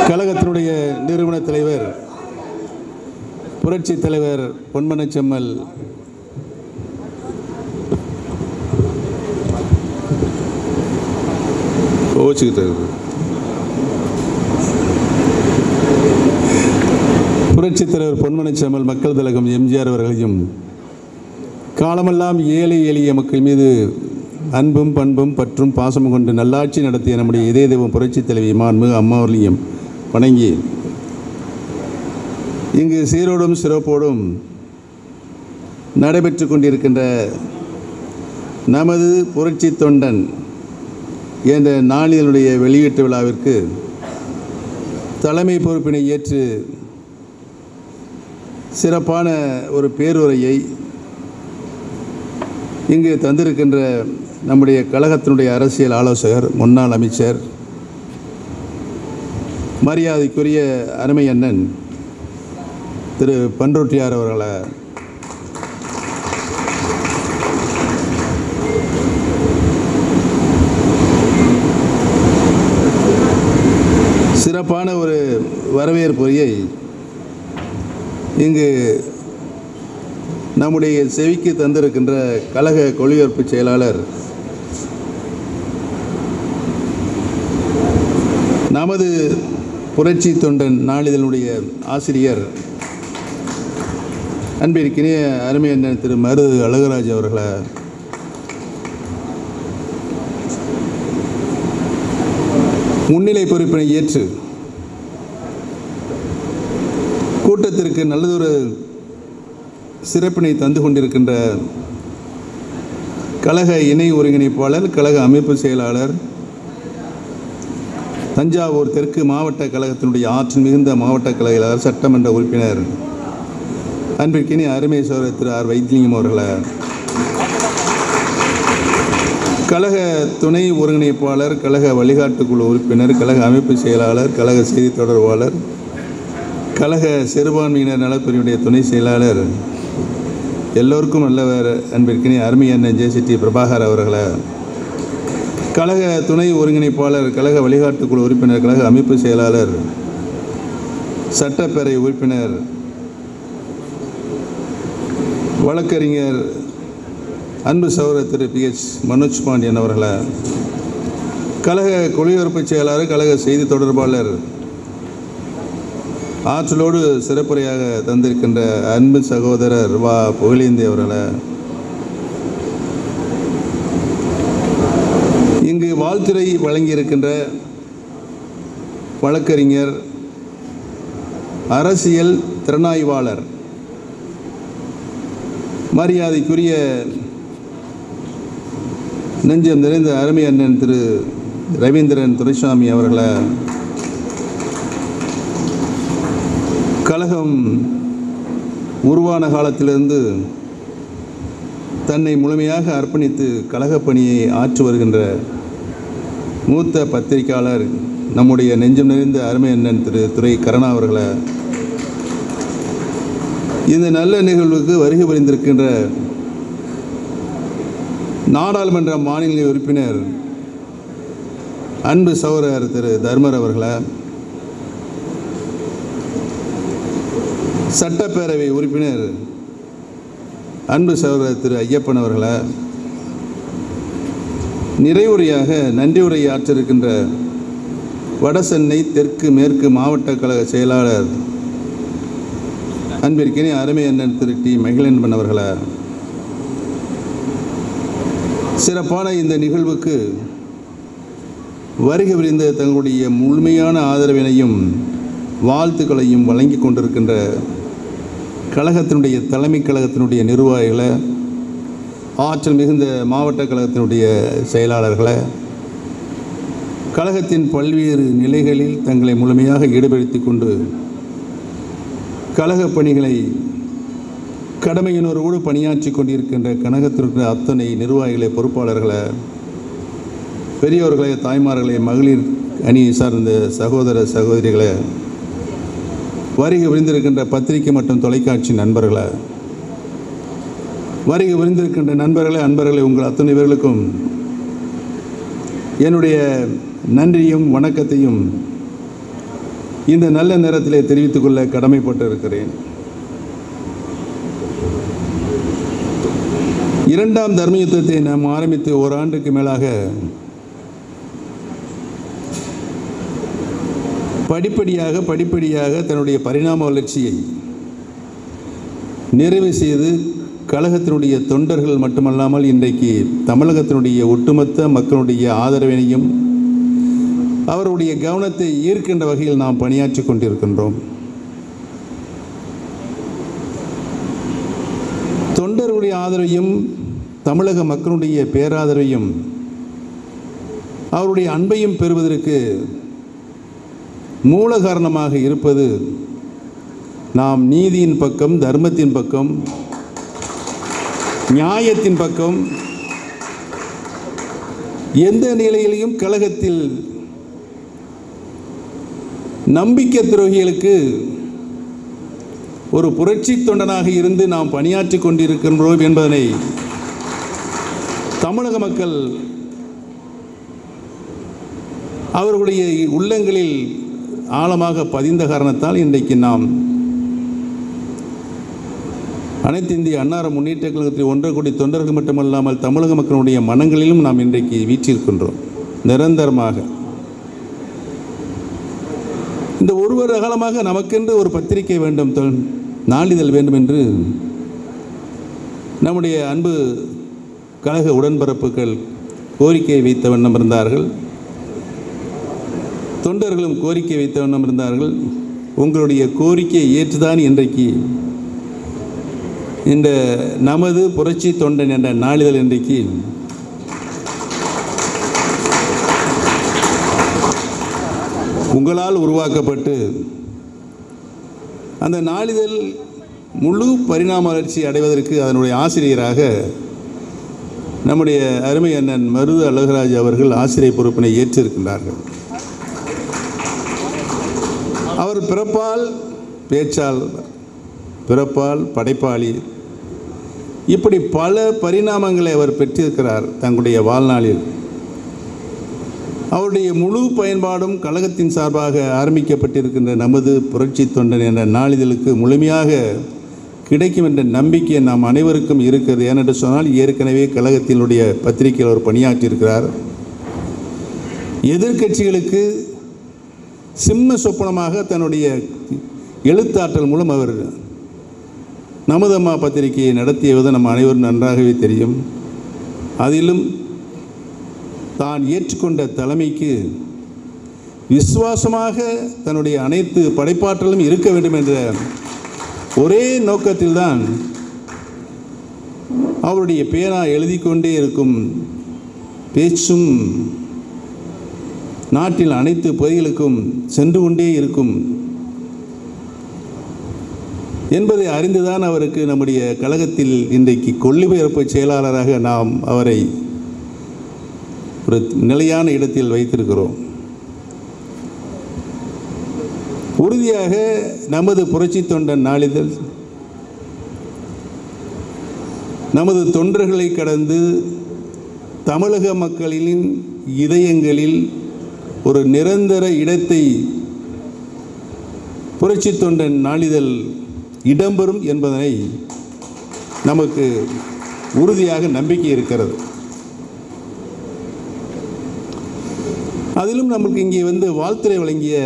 கழகத்தினுடைய நிறுவன தலைவர் புரட்சி தலைவர் பொன்மனச்செம்மல் கோச்சுக்கிட்டு இருக்கு புரட்சி தலைவர் பொன்மனச்செம்மல் மக்கள் திலகம் எம்ஜிஆர் அவர்களையும் காலமெல்லாம் ஏழை எளிய மக்கள் மீது அன்பும் பண்பும் பற்றும் பாசமும் கொண்டு நல்லாட்சி நடத்திய நம்முடைய இதய தெய்வம் புரட்சி தலைவி மாண்பு அம்மாவர்களையும் வணங்கி இங்கு சீரோடும் சிறப்போடும் நடைபெற்று கொண்டிருக்கின்ற நமது புரட்சி தொண்டன் என்ற நாளிதழுடைய வெளியீட்டு விழாவிற்கு தலைமை பொறுப்பினை ஏற்று சிறப்பான ஒரு பேருரையை இங்கு தந்திருக்கின்ற நம்முடைய கழகத்தினுடைய அரசியல் ஆலோசகர் முன்னாள் அமைச்சர் மரியாதைக்குரிய அருமை அண்ணன் திரு பன்ருட்டியார் அவர்களை சிறப்பான ஒரு வரவேற்புரையை இங்கு நம்முடைய செவிக்கு தந்திருக்கின்ற கழக கொள்கையேற்பு செயலாளர் நமது புரட்சி தொண்டன் நாளிதழுடைய ஆசிரியர் அன்பிற்கினிய அருமை அண்ணன் திரு மரு அழகராஜ் அவர்களை முன்னிலை பொறுப்பினை ஏற்று கூட்டத்திற்கு நல்லதொரு சிறப்பினை தந்து கொண்டிருக்கின்ற கழக இணை ஒருங்கிணைப்பாளர் கழக அமைப்பு செயலாளர் தஞ்சாவூர் தெற்கு மாவட்ட கழகத்தினுடைய ஆற்றல் மிகுந்த மாவட்ட கழக சட்டமன்ற உறுப்பினர் அன்பிற்கினி அருமை சோதரர் திரு ஆர் வைத்திலிங்கம் அவர்களை கழக துணை ஒருங்கிணைப்பாளர் கழக வழிகாட்டுக்குழு உறுப்பினர் கழக அமைப்பு செயலாளர் கழக செய்தி தொடர்பாளர் கழக சிறுபான்மையினர் நலத்துறையுடைய துணை செயலாளர் எல்லோருக்கும் நல்லவர் அன்பிற்கினே அருமை அண்ணன் ஜேசிடி பிரபாகர் அவர்களை கழக துணை ஒருங்கிணைப்பாளர் கழக வழிகாட்டுக்குழு உறுப்பினர் கழக அமைப்பு செயலாளர் சட்டப்பேரவை உறுப்பினர் வழக்கறிஞர் அன்பு சகோதரர் திரு பி எச் மனோஜ் பாண்டியன் அவர்களை கழக கொள்கையொறுப்பு செயலாளர் கழக செய்தி தொடர்பாளர் ஆற்றலோடு சிறப்புரையாக தந்திருக்கின்ற அன்பு சகோதரர் வா புகழேந்தி அவர்களை இங்கு வாழ்த்துறை வழங்கியிருக்கின்ற வழக்கறிஞர் அரசியல் திறனாய்வாளர் மரியாதைக்குரிய நெஞ்சம் நிறைந்த அருமை அண்ணன் திரு ரவீந்திரன் துரைசாமி அவர்களை கழகம் உருவான காலத்திலிருந்து தன்னை முழுமையாக அர்ப்பணித்து கழகப் பணியை ஆற்றி வருகின்ற மூத்த பத்திரிகையாளர் நம்முடைய நெஞ்சம் நிறைந்த அருமை அண்ணன் திரு துரை கருணா அவர்களை இந்த நல்ல நிகழ்வுக்கு வருகை புரிந்திருக்கின்ற நாடாளுமன்ற மாநில உறுப்பினர் அன்பு சகோதரர் திரு தர்மர் அவர்களை சட்டப்பேரவை உறுப்பினர் அன்பு சகோதரர் திரு ஐயப்பன் அவர்களை நிறைவுரையாக நன்றி உரை ஆற்றிருக்கின்ற வடசென்னை தெற்கு மேற்கு மாவட்ட கழக செயலாளர் அன்பிற்கினே அருமை அண்ணன் திரு டி மகிழன்பன் அவர்களை சிறப்பான இந்த நிகழ்வுக்கு வருகை புரிந்த தங்களுடைய முழுமையான ஆதரவினையும் வாழ்த்துக்களையும் வழங்கி கொண்டிருக்கின்ற கழகத்தினுடைய தலைமை கழகத்தினுடைய நிர்வாகிகளை ஆற்றல் மிகுந்த மாவட்ட கழகத்தினுடைய செயலாளர்களை கழகத்தின் பல்வேறு நிலைகளில் தங்களை முழுமையாக ஈடுபடுத்தி கொண்டு கழக பணிகளை கடமையினரோடு பணியாற்றி கொண்டிருக்கின்ற கழகத்திற்கு அத்தனை நிர்வாகிகளை பொறுப்பாளர்களை பெரியோர்களை தாய்மார்களை மகளிர் அணியை சார்ந்த சகோதர சகோதரிகளை வருகை விரிந்திருக்கின்ற பத்திரிகை மற்றும் தொலைக்காட்சி நண்பர்களை வருகை விரிந்திருக்கின்ற நண்பர்களே அன்பர்களே உங்கள் அத்தனை பேர்களுக்கும் என்னுடைய நன்றியும் வணக்கத்தையும் இந்த நல்ல நேரத்திலே தெரிவித்துக் கொள்ள கடமைப்பட்டு இருக்கிறேன் இரண்டாம் தர்ம யுத்தத்தை நாம் ஆரம்பித்து ஓராண்டுக்கு மேலாக படிப்படியாக படிப்படியாக தன்னுடைய பரிணாம வளர்ச்சியை நிறைவு செய்து கழகத்தினுடைய தொண்டர்கள் மட்டுமல்லாமல் இன்றைக்கு தமிழகத்தினுடைய ஒட்டுமொத்த மக்களுடைய ஆதரவினையும் அவருடைய கவனத்தை ஈர்க்கின்ற வகையில் நாம் பணியாற்றி கொண்டிருக்கின்றோம் தொண்டர்களுடைய ஆதரவையும் தமிழக மக்களுடைய பேராதரவையும் அவருடைய அன்பையும் பெறுவதற்கு மூல காரணமாக இருப்பது நாம் நீதியின் பக்கம் தர்மத்தின் பக்கம் நியாயத்தின் பக்கம் எந்த நிலையிலையும் கழகத்தில் நம்பிக்கை துரோகிகளுக்கு ஒரு புரட்சி தொண்டனாக இருந்து நாம் பணியாற்றி கொண்டிருக்கின்றோம் என்பதனை தமிழக மக்கள் அவர்களுடைய உள்ளங்களில் ஆழமாக பதிந்த காரணத்தால் இன்றைக்கு நாம் அனைத்து இந்திய அன்னார முன்னேற்ற கழகத்தில் ஒன்றரை கோடி தொண்டர்கள் மட்டுமல்லாமல் தமிழக மக்களுடைய மனங்களிலும் நாம் இன்றைக்கு வீற்றிருக்கின்றோம் நிரந்தரமாக இந்த ஒரு வருட காலமாக நமக்கென்று ஒரு பத்திரிகை வேண்டும் தொ- நாளிதழ் வேண்டும் என்று நம்முடைய அன்பு கழக உடன்பிறப்புகள் கோரிக்கை வைத்த வண்ணம் இருந்தார்கள் தொண்டர்களும் கோரிக்கை வைத்த வண்ணம் இருந்தார்கள் உங்களுடைய கோரிக்கையை ஏற்றுதான் இன்றைக்கு இந்த நமது புரட்சி தொண்டன் என்ற நாளிதழ் இன்றைக்கு உங்களால் உருவாக்கப்பட்டு அந்த நாளிதழ் முழு பரிணாம வளர்ச்சி அடைவதற்கு அதனுடைய ஆசிரியராக நம்முடைய அருமை அண்ணன் மருது அழகராஜ் அவர்கள் ஆசிரியர் பொறுப்பினை ஏற்றிருக்கின்றார்கள் அவர் பிறப்பால் பேச்சாளர் பிறப்பால் படைப்பாளி இப்படி பல பரிணாமங்களை அவர் பெற்றிருக்கிறார் தங்களுடைய வாழ்நாளில் அவருடைய முழு பயன்பாடும் கழகத்தின் சார்பாக ஆரம்பிக்கப்பட்டிருக்கின்ற நமது புரட்சி தொண்டன் என்ற நாளிதழுக்கு முழுமையாக கிடைக்கும் என்ற நம்பிக்கை நாம் அனைவருக்கும் இருக்கிறது ஏனென்று சொன்னால் ஏற்கனவே கழகத்தினுடைய பத்திரிகையில் அவர் பணியாற்றியிருக்கிறார் எதிர்க்கட்சிகளுக்கு சிம்ம சொப்பனமாக தன்னுடைய எழுத்தாற்றல் மூலம் அவர் நமதம்மா பத்திரிகையை நடத்திய விதம் நம்ம அனைவரும் நன்றாகவே தெரியும் அதிலும் தான் ஏற்றுக்கொண்ட தலைமைக்கு விசுவாசமாக தன்னுடைய அனைத்து படைப்பாற்றலும் இருக்க வேண்டும் என்ற ஒரே நோக்கத்தில்தான் அவருடைய பேனா எழுதி கொண்டே இருக்கும் பேச்சும் நாட்டில் அனைத்து பகுதிகளுக்கும் சென்று கொண்டே இருக்கும் என்பதை அறிந்துதான் அவருக்கு நம்முடைய கழகத்தில் இன்றைக்கு கொள்ளிபெயர்ப்பு செயலாளராக நாம் அவரை ஒரு நிலையான இடத்தில் வைத்திருக்கிறோம் உறுதியாக நமது புரட்சி தொண்டன் நாளிதழ் நமது தொண்டர்களை கடந்து தமிழக மக்களின் இதயங்களில் ஒரு நிரந்தர இடத்தை புரட்சி தொண்டன் நாளிதழ் இடம்பெறும் என்பதனை நமக்கு உறுதியாக நம்பிக்கை இருக்கிறது அதிலும் நமக்கு இங்கே வந்து வாழ்த்துறை வழங்கிய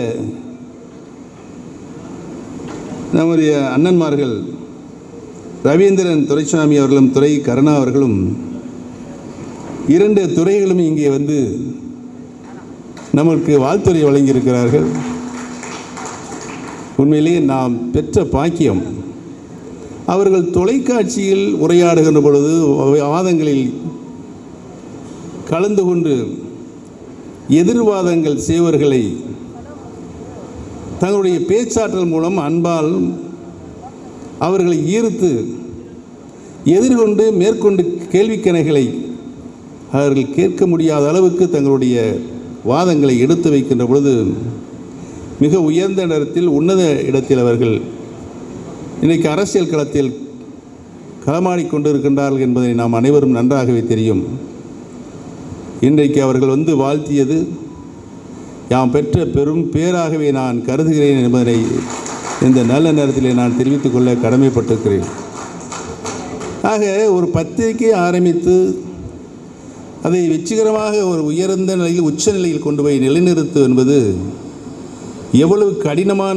நம்முடைய அண்ணன்மார்கள் ரவீந்திரன் துரைசாமி அவர்களும் துரை கருணா அவர்களும் இரண்டு துறைகளும் இங்கே வந்து நமக்கு வாழ்த்துறை வழங்கியிருக்கிறார்கள் உண்மையிலேயே நாம் பெற்ற பாக்கியம் அவர்கள் தொலைக்காட்சியில் உரையாடுகின்ற பொழுது வாதங்களில் கலந்து கொண்டு எதிர்வாதங்கள் செய்வர்களை தங்களுடைய பேச்சாற்றல் மூலம் அன்பால் அவர்களை ஈர்த்து எதிர்கொண்டு மேற்கொண்டு கேள்விக்கணைகளை அவர்கள் கேட்க முடியாத அளவுக்கு தங்களுடைய வாதங்களை எடுத்து வைக்கின்ற பொழுது மிக உயர்ந்த இடத்தில் உன்னத இடத்தில் அவர்கள் இன்றைக்கு அரசியல் களத்தில் களமாடிக் கொண்டிருக்கின்றார்கள் என்பதை நாம் அனைவரும் நன்றாகவே தெரியும் இன்றைக்கு அவர்கள் வந்து வாழ்த்தியது யாம் பெற்ற பெரும் பேராகவே நான் கருதுகிறேன் என்பதை இந்த நல்ல நேரத்திலே நான் தெரிவித்துக் கொள்ள கடமைப்பட்டிருக்கிறேன் ஆக ஒரு பத்திரிகை ஆரம்பித்து அதை வெற்றிகரமாக ஒரு உயர்ந்த நிலையில் உச்ச நிலையில் கொண்டு போய் நிலைநிறுத்து என்பது எவ்வளவு கடினமான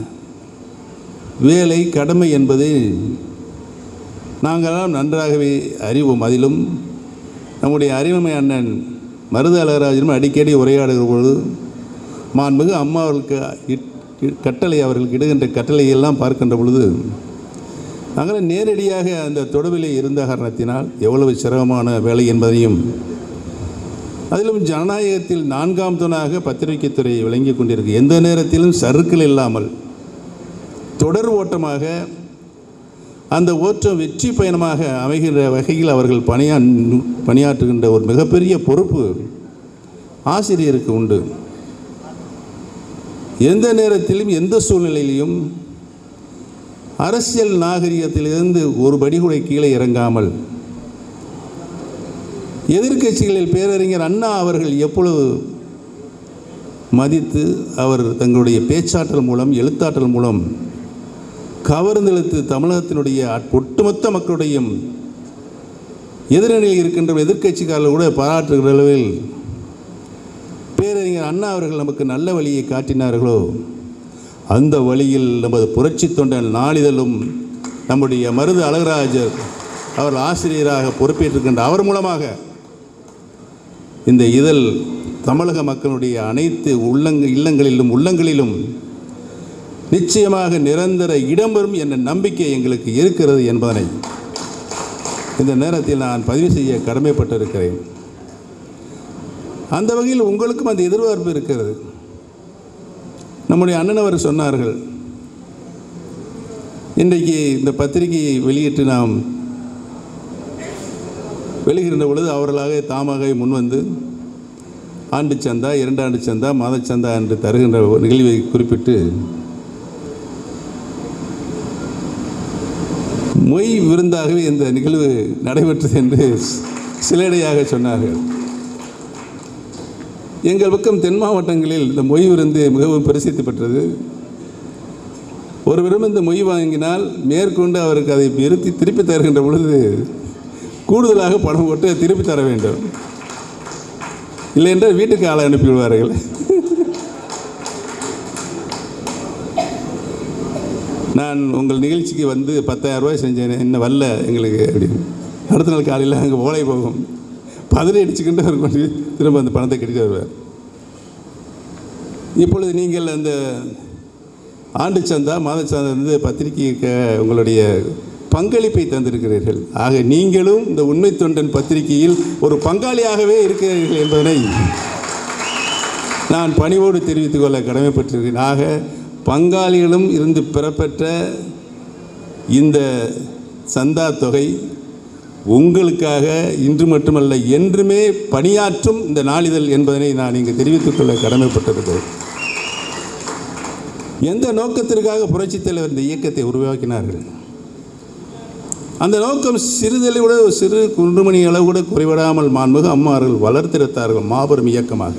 வேலை கடமை என்பதை நாங்களாம் நன்றாகவே அறிவோம் அதிலும் நம்முடைய அறிவுமை அண்ணன் மருது அழகராஜனும் அடிக்கடி உரையாடுகிற பொழுது மாண்புமிகு அம்மா அவர்களுக்கு இட்- இட்- கட்டளை அவர்களுக்கு இடுகின்ற கட்டளையெல்லாம் பார்க்கின்ற பொழுது நாங்கள் நேரடியாக அந்த தொடர்பிலே இருந்த காரணத்தினால் எவ்வளவு சிரமமான வேலை என்பதையும் அதிலும் ஜனநாயகத்தில் நான்காம் தூணாக பத்திரிகைத்துறை விளங்கி கொண்டிருக்கு எந்த நேரத்திலும் சறுக்கல் இல்லாமல் தொடர் ஓட்டமாக அந்த ஓட்டம் வெற்றி பயணமாக அமைகின்ற வகையில் அவர்கள் பணியா பணியாற்றுகின்ற ஒரு மிகப்பெரிய பொறுப்பு ஆசிரியருக்கு உண்டு எந்த நேரத்திலும் எந்த சூழ்நிலையிலும் அரசியல் நாகரிகத்திலிருந்து ஒரு படி கூட கீழே இறங்காமல் எதிர்க்கட்சிகளில் பேரறிஞர் அண்ணா அவர்கள் எப்பொழுது மதித்து அவர் தங்களுடைய பேச்சாற்றல் மூலம் எழுத்தாற்றல் மூலம் கவர்ந்தெழுத்து தமிழகத்தினுடைய ஒட்டுமொத்த மக்களுடையும் எதிரணியில் இருக்கின்ற எதிர்க்கட்சிக்காரர்கள் கூட பாராட்டுகிற அளவில் பேரறிஞர் அண்ணா அவர்கள் நமக்கு நல்ல வழியை காட்டினார்களோ அந்த வழியில் நமது புரட்சி தொண்டன் நாளிதழும் நம்முடைய மருது அழகராஜர் அவர் ஆசிரியராக பொறுப்பேற்றிருக்கின்ற அவர் மூலமாக இந்த இதழ் தமிழக மக்களுடைய அனைத்து உள்ளங்க இல்லங்களிலும் உள்ளங்களிலும் நிச்சயமாக நிரந்தர இடம்பெறும் என்ற நம்பிக்கை எங்களுக்கு இருக்கிறது என்பதனை இந்த நேரத்தில் நான் பதிவு செய்ய கடமைப்பட்டிருக்கிறேன் அந்த வகையில் உங்களுக்கும் அந்த எதிர்பார்ப்பு இருக்கிறது நம்முடைய அண்ணன் அவர் சொன்னார்கள் இன்றைக்கு இந்த பத்திரிகையை வெளியிட்டு நாம் வெளியிடுகின்ற பொழுது அவர்களாக தாமாக முன்வந்து ஆண்டு சந்தா இரண்டாண்டு சந்தா மாதச்சந்தா என்று தருகின்ற ஒரு நிகழ்வை குறிப்பிட்டு மொய் விருந்தாகவே இந்த நிகழ்வு நடைபெற்றது என்று சிலடையாக சொன்னார்கள் எங்கள் பக்கம் தென் மாவட்டங்களில் இந்த மொய் விருந்து மிகவும் பிரசித்தி பெற்றது ஒருவரும் இந்த மொய் வாங்கினால் மேற்கொண்டு அவருக்கு அதை நிறுத்தி திருப்பி தருகின்ற பொழுது கூடுதலாக பணம் போட்டு திருப்பி தர வேண்டும் இல்லை என்றால் வீட்டுக்கு ஆளை அனுப்பி விடுவார்கள் நான் உங்கள் நிகழ்ச்சிக்கு வந்து பத்தாயிரம் ரூபாய் செஞ்சேன் இன்னும் வரல எங்களுக்கு அப்படின்னு அடுத்த நாள் காலையில் அங்கே ஓலை போகும் பதறி அடிச்சுக்கிட்டு அவர் கொண்டு திரும்ப அந்த பணத்தை கட்டிட்டு வருவார் இப்பொழுது நீங்கள் அந்த ஆண்டு சந்தா மாத சந்தா வந்து பத்திரிகைக்கு உங்களுடைய பங்களிப்பை தந்திருக்கிறீர்கள் ஆக நீங்களும் இந்த உண்மை தொண்டன் பத்திரிகையில் ஒரு பங்காளியாகவே இருக்கிறீர்கள் என்பதனை நான் பணிவோடு தெரிவித்துக் கொள்ள கடமைப்பட்டிருக்கிறேன் ஆக பங்காளிகளும் இருந்து பெறப்பெற்ற இந்த சந்தா தொகை உங்களுக்காக இன்று மட்டுமல்ல என்றுமே பணியாற்றும் இந்த நாளிதழ் என்பதனை நான் இங்கு தெரிவித்துக் கொள்ள கடமைப்பட்டிருக்கிறேன் எந்த நோக்கத்திற்காக புரட்சித் தலைவர் இந்த இயக்கத்தை உருவாக்கினார்கள் அந்த நோக்கம் சிறிதளவு கூட சிறு குன்றுமணி அளவு கூட குறைவிடாமல் மாண்புக அம்மார்கள் வளர்த்தெடுத்தார்கள் மாபெரும் இயக்கமாக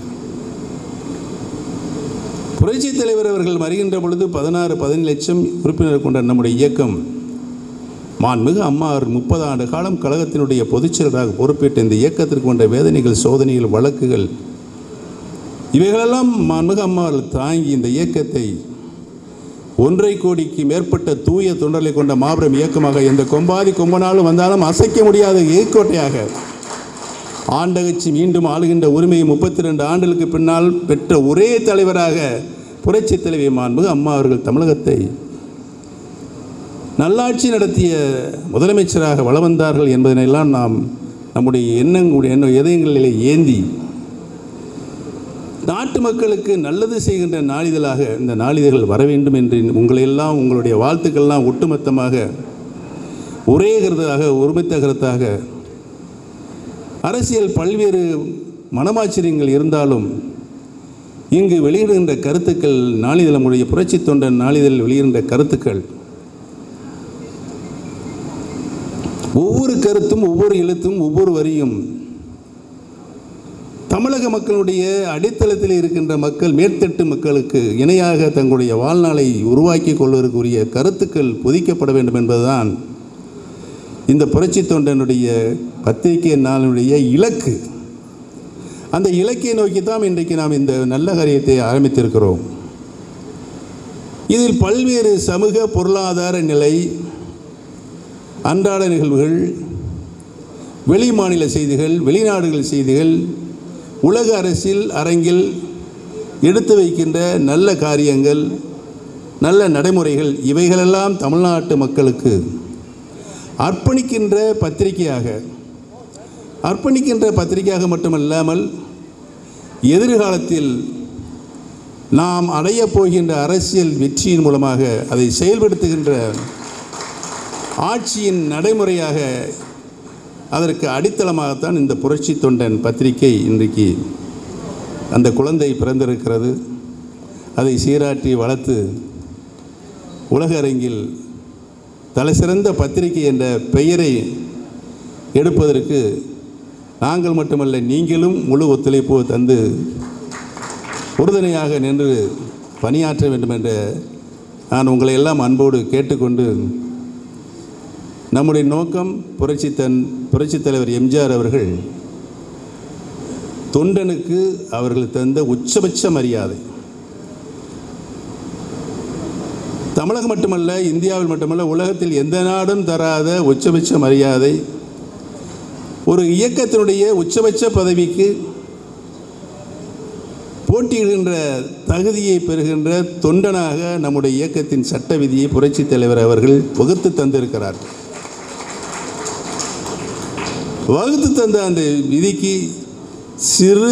புரட்சித் தலைவர் அவர்கள் வருகின்ற பொழுது பதினாறு பதினேழு லட்சம் உறுப்பினர் கொண்ட நம்முடைய இயக்கம் மாண்புமிகு அம்மா அவர் முப்பது ஆண்டு காலம் கழகத்தினுடைய பொதுச் செயலராக பொறுப்பேற்ற இந்த இயக்கத்திற்கு கொண்ட வேதனைகள் சோதனைகள் வழக்குகள் இவைகளெல்லாம் மாண்புமிகு அம்மா அவர்கள் தாங்கி இந்த இயக்கத்தை ஒன்றை கோடிக்கு மேற்பட்ட தூய தொண்டர்களை கொண்ட மாபெரும் இயக்கமாக எந்த கொம்பாதி கொம்பனாலும் வந்தாலும் அசைக்க முடியாத ஏக்கோட்டையாக ஆண்டகச்சி மீண்டும் ஆளுகின்ற உரிமையை முப்பத்தி ரெண்டு ஆண்டுகளுக்கு பின்னால் பெற்ற ஒரே தலைவராக புரட்சித் தலைவி மாண்புமிகு அம்மா அவர்கள் தமிழகத்தை நல்லாட்சி நடத்திய முதலமைச்சராக வளம் வந்தார்கள் என்பதனையெல்லாம் நாம் நம்முடைய எண்ணங்களுடைய எண்ண இதயங்களிலே ஏந்தி நாட்டு மக்களுக்கு நல்லது செய்கின்ற நாளிதழாக இந்த நாளிதழ்கள் வர வேண்டும் என்று உங்களையெல்லாம் உங்களுடைய வாழ்த்துக்கள்லாம் ஒட்டுமொத்தமாக ஒரே கருத்தாக ஒருமித்த கருத்தாக அரசியல் பல்வேறு மனமாச்சரியங்கள் இருந்தாலும் இங்கு வெளியிடுகின்ற கருத்துக்கள் நாளிதழ் நம்முடைய புரட்சி தொண்டன் நாளிதழ் வெளியிடுகின்ற கருத்துக்கள் ஒவ்வொரு கருத்தும் ஒவ்வொரு எழுத்தும் ஒவ்வொரு வரியும் தமிழக மக்களுடைய அடித்தளத்தில் இருக்கின்ற மக்கள் மேற்தட்டு மக்களுக்கு இணையாக தங்களுடைய வாழ்நாளை உருவாக்கி கொள்வதற்குரிய கருத்துக்கள் பொதிக்கப்பட வேண்டும் என்பதுதான் இந்த புரட்சி தொண்டனுடைய பத்திரிகை நாளினுடைய இலக்கு அந்த இலக்கை நோக்கி தான் இன்றைக்கு நாம் இந்த நல்ல காரியத்தை ஆரம்பித்திருக்கிறோம் இதில் பல்வேறு சமூக பொருளாதார நிலை அன்றாட நிகழ்வுகள் வெளி மாநில செய்திகள் வெளிநாடுகள் செய்திகள் உலக அரசியல் அரங்கில் எடுத்து வைக்கின்ற நல்ல காரியங்கள் நல்ல நடைமுறைகள் இவைகளெல்லாம் தமிழ்நாட்டு மக்களுக்கு அர்ப்பணிக்கின்ற பத்திரிகையாக அர்ப்பணிக்கின்ற பத்திரிகையாக மட்டுமல்லாமல் எதிர்காலத்தில் நாம் அடையப் போகின்ற அரசியல் வெற்றியின் மூலமாக அதை செயல்படுத்துகின்ற ஆட்சியின் நடைமுறையாக அதற்கு அடித்தளமாகத்தான் இந்த புரட்சி தொண்டன் பத்திரிகை இன்றைக்கு அந்த குழந்தை பிறந்திருக்கிறது அதை சீராட்டி வளர்த்து உலக அரங்கில் தலைசிறந்த பத்திரிகை என்ற பெயரை எடுப்பதற்கு நாங்கள் மட்டுமல்ல நீங்களும் முழு ஒத்துழைப்பு தந்து உறுதுணையாக நின்று பணியாற்ற வேண்டும் என்ற நான் உங்களை எல்லாம் அன்போடு கேட்டுக்கொண்டு நம்முடைய நோக்கம் புரட்சி தன் புரட்சித் தலைவர் எம்ஜிஆர் அவர்கள் தொண்டனுக்கு அவர்கள் தந்த உச்சபட்ச மரியாதை தமிழகம் மட்டுமல்ல இந்தியாவில் மட்டுமல்ல உலகத்தில் எந்த நாடும் தராத உச்சபட்ச மரியாதை ஒரு இயக்கத்தினுடைய உச்சபட்ச பதவிக்கு போட்டியிடுகின்ற தகுதியை பெறுகின்ற தொண்டனாக நம்முடைய இயக்கத்தின் சட்ட விதியை புரட்சித் தலைவர் அவர்கள் வகுத்து தந்திருக்கிறார் வகுத்து தந்த அந்த விதிக்கு சிறு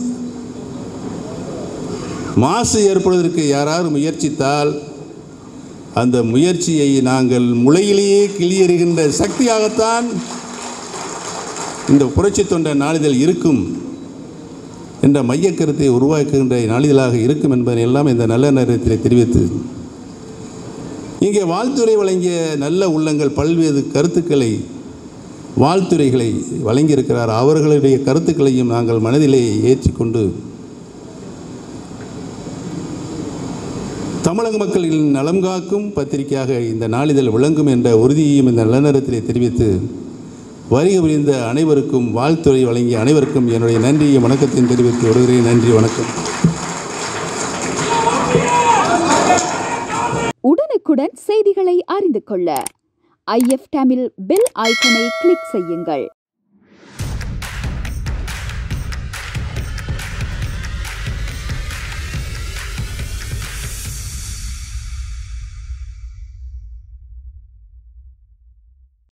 மாசு ஏற்படுவதற்கு யாராவது முயற்சித்தால் அந்த முயற்சியை நாங்கள் முளையிலேயே கிளியறுகின்ற சக்தியாகத்தான் இந்த புரட்சி தொண்ட நாளிதழ் இருக்கும் என்ற மையக்கருத்தை உருவாக்குகின்ற நாளிதழாக இருக்கும் என்பதை எல்லாம் இந்த நல்ல நேரத்தில் தெரிவித்து இங்கே வாழ்த்துறை வழங்கிய நல்ல உள்ளங்கள் பல்வேறு கருத்துக்களை வாழ்த்துறைகளை வழங்கியிருக்கிறார் அவர்களுடைய கருத்துக்களையும் நாங்கள் மனதிலே ஏற்றிக்கொண்டு தமிழக மக்களின் நலம் காக்கும் பத்திரிகையாக இந்த நாளிதழ் விளங்கும் என்ற உறுதியையும் இந்த நல்ல நேரத்திலே தெரிவித்து வருகை புரிந்த அனைவருக்கும் வாழ்த்துறை வழங்கிய அனைவருக்கும் என்னுடைய நன்றியும் வணக்கத்தையும் தெரிவித்து வருகிறேன் நன்றி வணக்கம் உடனுக்குடன் செய்திகளை அறிந்து கொள்ள ஐஎஃப் தமிழ் பெல் ஐக்கனை கிளிக் செய்யுங்கள்